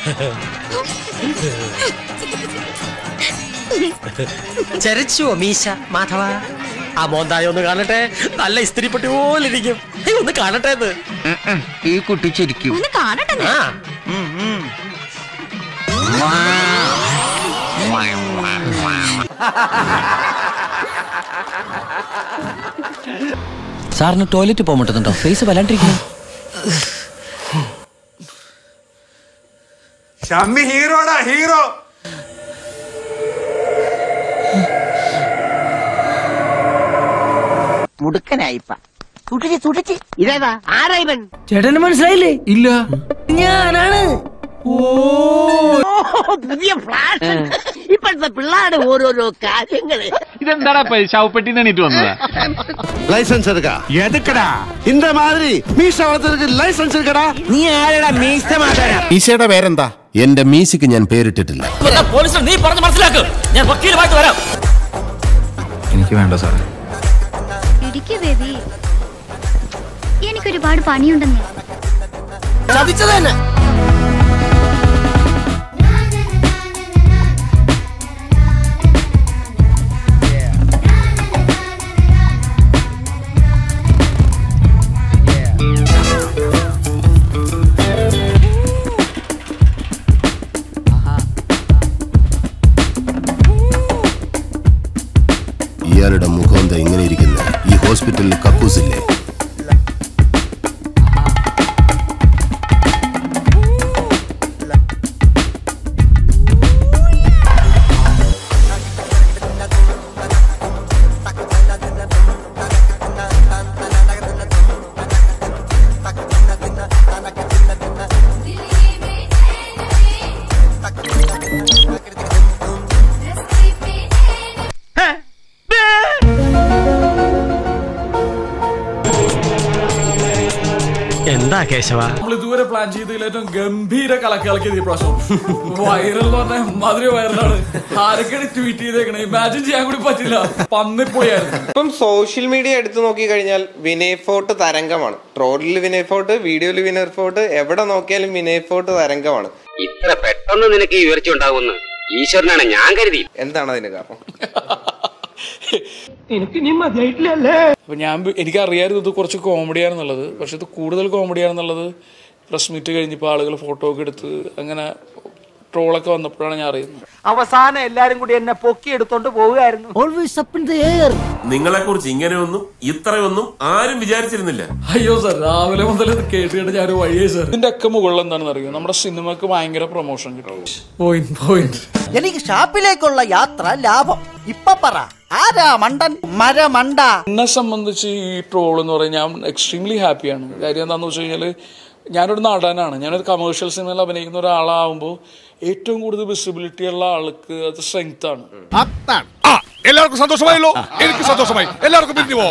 ചരച്ചുവോ മീശ മാധവ ആ മോന്തായി ഒന്ന് കാണട്ടെ നല്ല ഇസ്തിരിപ്പെട്ടി പോലെ ഇരിക്കും ഹേയ്, ഒന്ന് കാണട്ടെ എന്ന് ഈ കുട്ടി ചിരിക്കും ഒന്ന് കാണട്ടെ ആ സാറിന് ടോയ്ലറ്റ് പോകാൻ പറ്റുന്നുണ്ടോ ഫേസ് വല്ലാണ്ടിരിക്കുന്നു ഷമ്മി ഹീറോടാ ഹീറോ മുടുക്കനായിപ്പ തുടിച്ച് തുടിച്ച് ഇതേതാ ആരാ ഇവൻ ചേട്ടന് മനസ്സിലായില്ലേ ഇല്ല ഞാനാണ് ഓ, പുതിയ ഫ്ലാഷ് ഇപ്പോഴത്തെ പിള്ളേരുടെ ഓരോരോ കാര്യങ്ങള് ഇതെന്താടാ ശവപ്പെട്ടി എണീറ്റ് വന്നതാ லைசன்ஸ் இருக்கா எதுக்குடா இந்த மாதிரி மீச வளர்த்ததுக்கு லைசன்ஸ் இருக்கடா നീ ആരടാ മീശ മാതാരാ ഈശയുടെ പേരെന്താ എന്റെ മീശയ്ക്ക് ഞാൻ പേരിട്ടിട്ടില്ല പോലീസ് നീ പറഞ്ഞ് മനസ്സിലാക്ക് ഞാൻ വക്കീലുമായിട്ട് വരാം എനിക്ക് വേണ്ട സാറേ ഇടിക്ക് ബേബി എനിക്കൊരുപാട് പണിയുണ്ടെന്ന് ചതിച്ചത് തന്നെ ഇയാളുടെ മുഖം എന്താ ഇങ്ങനെ ഇരിക്കുന്നത് ഈ ഹോസ്പിറ്റലിൽ കക്കൂസില്ലേ എന്താ കേശവ നമ്മൾ ഇതുവരെ പ്ലാൻ ചെയ്തതിൽ ഏറ്റവും ഗംഭീര കലക്കിളക്കിയത് ഈ പ്രാവശ്യം വൈറൽ എന്ന് പറഞ്ഞാൽ മാതിരി വൈറലാണ് ആരൊക്കെയാണ് ട്വീറ്റ് ചെയ്തേക്കണേ ഇമാജിൻ ചെയ്യാൻ കൂടി പറ്റില്ല പന്നിപ്പോയായിരുന്നു ഇപ്പം സോഷ്യൽ മീഡിയ എടുത്തു നോക്കി കഴിഞ്ഞാൽ വിനയ് ഫോർട്ട് തരംഗമാണ് ട്രോളിൽ വിനയ് ഫോർട്ട് വീഡിയോയിൽ വിനയ് ഫോർട്ട് എവിടെ നോക്കിയാലും വിനയ് ഫോർട്ട് തരംഗമാണ് ഇത്ര പെട്ടെന്ന് നിനക്ക് ഈ ഉയർച്ച ഉണ്ടാകുമെന്ന് ഈശ്വരനാണ് ഞാൻ കരുതി എന്താണ് അതിന് കാരണം അപ്പൊ ഞാൻ ബി- എനിക്കറിയായിരുന്നു ഇത് കുറച്ച് കോമഡിയാണെന്നുള്ളത് പക്ഷെ ഇത് കൂടുതൽ കോമഡിയാണെന്നുള്ളത് പ്രസ് മീറ്റ് കഴിഞ്ഞപ്പോൾ ആളുകൾ ഫോട്ടോ ഒക്കെ എടുത്ത് അങ്ങനെ ട്രോളൊക്കെ വന്നപ്പോഴാണ് ഞാൻ അറിയുന്നത് അവസാനം എല്ലാരും കൂടി എന്നെ പൊക്കി എടുത്തോണ്ട് പോവുകയായിരുന്നു always up in the air നിങ്ങളെ കുറിച്ച് ഇങ്ങനെയൊന്നും ഇത്രയൊന്നും ആരും വിചാരിച്ചിരുന്നില്ല അയ്യോ സാർ രാവിലെ മുതൽ ഇത് കേട്ട് കേട്ട് ഞാൻ വഴിയേ സാർ ഇതിന്റെ ഒക്കെ മുകളിൽ എന്താണെന്ന് അറിയോ നമ്മുടെ സിനിമക്ക് ഭയങ്കര പ്രൊമോഷൻ കിട്ടും പോയിന്റ് പോയിന്റ് എനിക്ക് ഷാപ്പിലേക്കുള്ള യാത്ര ലാഭം ഇപ്പൊ പറ ആരാ മണ്ടൻ മരമണ്ട എന്നെ സംബന്ധിച്ച് ഈ ട്രോൾ എന്ന് പറയുന്നത് ഞാൻ എക്സ്ട്രീംലി ഹാപ്പിയാണ് കാര്യം എന്താണെന്ന് വെച്ച് കഴിഞ്ഞാൽ ഞാനൊരു നടനാണ് ഞാനൊരു കമേഴ്ഷ്യൽ സിനിമയിൽ അഭിനയിക്കുന്ന ഒരാളാവുമ്പോൾ ഏറ്റവും കൂടുതൽ വിസിബിലിറ്റി ഉള്ള ആൾക്ക് അത് സ്ട്രെങ്ത് ആണ് എല്ലാവർക്കും സന്തോഷമായല്ലോ എനിക്ക് സന്തോഷമായി എല്ലാവർക്കും പിരിഞ്ഞു